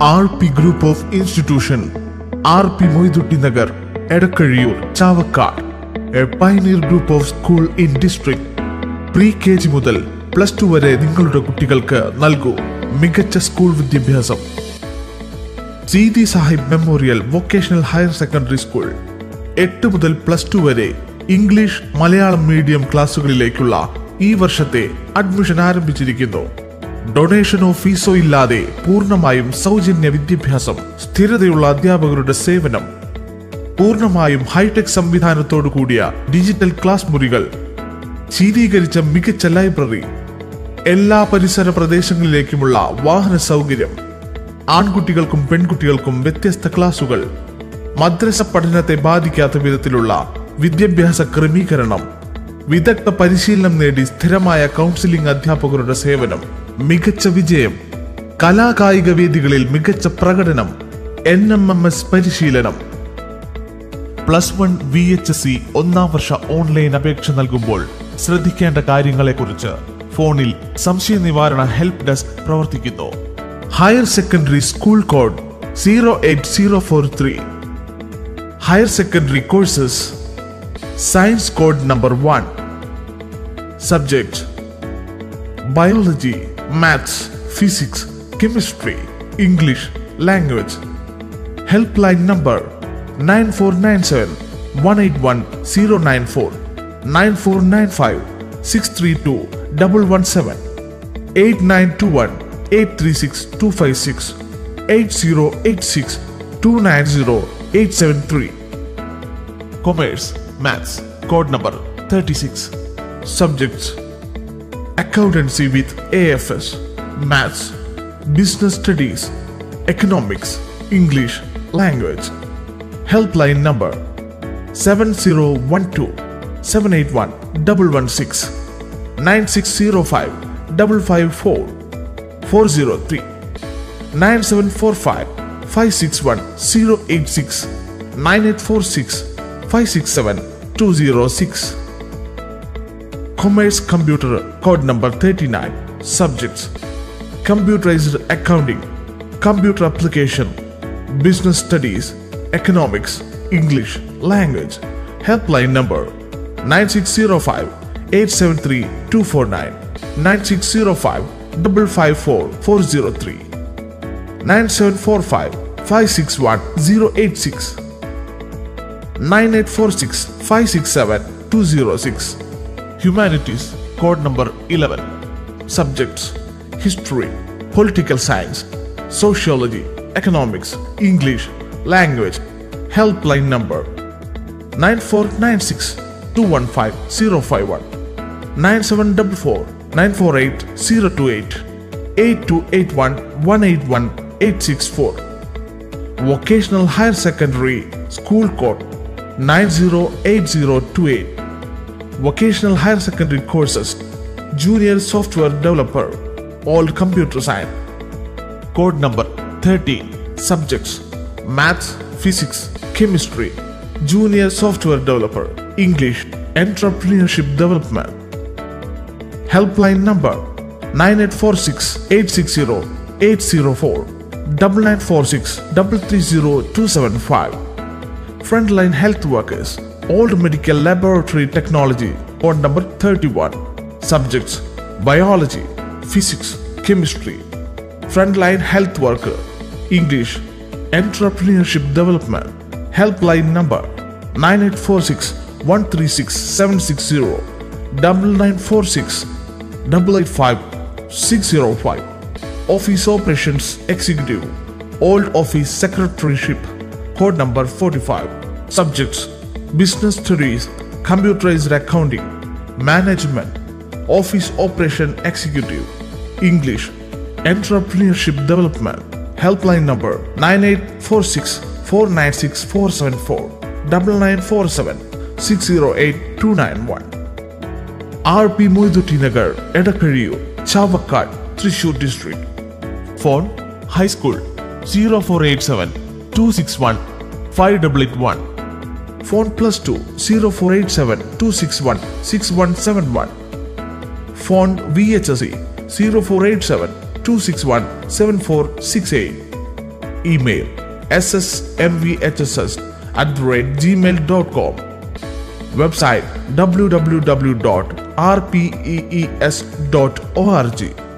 R P group of institution R P Moythutty Nagar Edakkazhiyur Chavakkad a pioneer group of school in district pre K G മുതൽ plus two വരെ നിങ്ങളുടെ കുട്ടികൾക്ക് നൽകൂ മികച്ച school വിദ്യാഭ്യാസം Seethi Sahib memorial vocational higher secondary school എട്ട് മുതൽ പ്ലസ് ടു വരെ ഇംഗ്ലീഷ് മലയാളം മീഡിയം ക്ലാസുകളിലേക്കുള്ള ഈ വർഷത്തെ അഡ്മിഷൻ ആരംഭിച്ചിരിക്കുന്നു ഡൊണേഷനോ ഫീസോ ഇല്ലാതെ പൂർണ്ണമായും സൗജന്യ വിദ്യാഭ്യാസം സ്ഥിരതയുള്ള അധ്യാപകരുടെ സേവനം പൂർണ്ണമായും ഹൈടെക് സംവിധാനത്തോടു കൂടിയ ഡിജിറ്റൽ ക്ലാസ് മുറികൾ ശീതീകരിച്ച മികച്ച ലൈബ്രറി എല്ലാ പരിസര പ്രദേശങ്ങളിലേക്കുമുള്ള വാഹന സൗകര്യം ആൺകുട്ടികൾക്കും പെൺകുട്ടികൾക്കും വ്യത്യസ്ത ക്ലാസുകൾ മദ്രസ പഠനത്തെ ബാധിക്കാത്ത വിധത്തിലുള്ള വിദ്യാഭ്യാസ ക്രമീകരണം വിദഗ്ധ പരിശീലനം നേടി സ്ഥിരമായ കൗൺസിലിംഗ് അധ്യാപകരുടെ സേവനം മികച്ച വിജയം കലാകായിക വേദികളിൽ മികച്ച പ്രകടനം എൻ എം എം എസ് പരിശീലനം plus one V H S C ഒന്നാം വർഷ ഓൺലൈൻ അപേക്ഷ നൽകുമ്പോൾ ശ്രദ്ധിക്കേണ്ട കാര്യങ്ങളെക്കുറിച്ച് ഫോണിൽ സംശയ നിവാരണ ഹെൽപ്പ് ഡെസ്ക് പ്രവർത്തിക്കുന്നു higher secondary school code zero eight zero four three higher secondary courses science code number one subject biology maths physics chemistry English language help line number nine four nine seven one eight one zero nine four nine four nine five six three two double one seven eight nine two one eight three six two five six eight zero eight six two nine zero eight seven three commerce maths code number thirty six subjects accountancy with AFS, maths, business studies, economics, English, language. Helpline number 7012 781 116 9605 554 403 9745 561 086 9846 567 206 Commerce Computer Code number 39 Subjects Computerized Accounting Computer Application Business Studies Economics English Language Helpline number 9605 873 249 9605 554 403 9745 561 086 9846 567 206 Humanities, code number 11. Subjects History, Political Science, Sociology, Economics, English, Language. Helpline number 9496 215 051 9744 948 028 8281 181 864. Vocational Higher Secondary School Code 908028 vocational higher secondary courses, junior software developer, all computer science. Code number 13 subjects maths, physics, chemistry, junior software developer, English, entrepreneurship development. Helpline number 9846 860 804 9946 330 275. Frontline health workers, Old Medical Laboratory Technology, code number 31. Subjects Biology, Physics, Chemistry. Frontline Health Worker, English, Entrepreneurship Development. Helpline number 9846 136 760 9946 885 605. Office Operations Executive, Old Office Secretaryship, code number 45. Subjects Business Studies, Computerized Accounting, Management, Office Operation Executive, English, Entrepreneurship Development. Helpline number 9846 496 474 9947 608 291. R P Moythutty Nagar Edakkazhiyur Chavakkad Thrissur district phone high school zero four eight seven two six one five double eight one phone plus two zero four eight seven two six one six one seven one phone V H S C zero four eight seven two six one seven four six eight email S S M V H S S at the rate Gmail dot com website W W W dot R P E E S dot O R G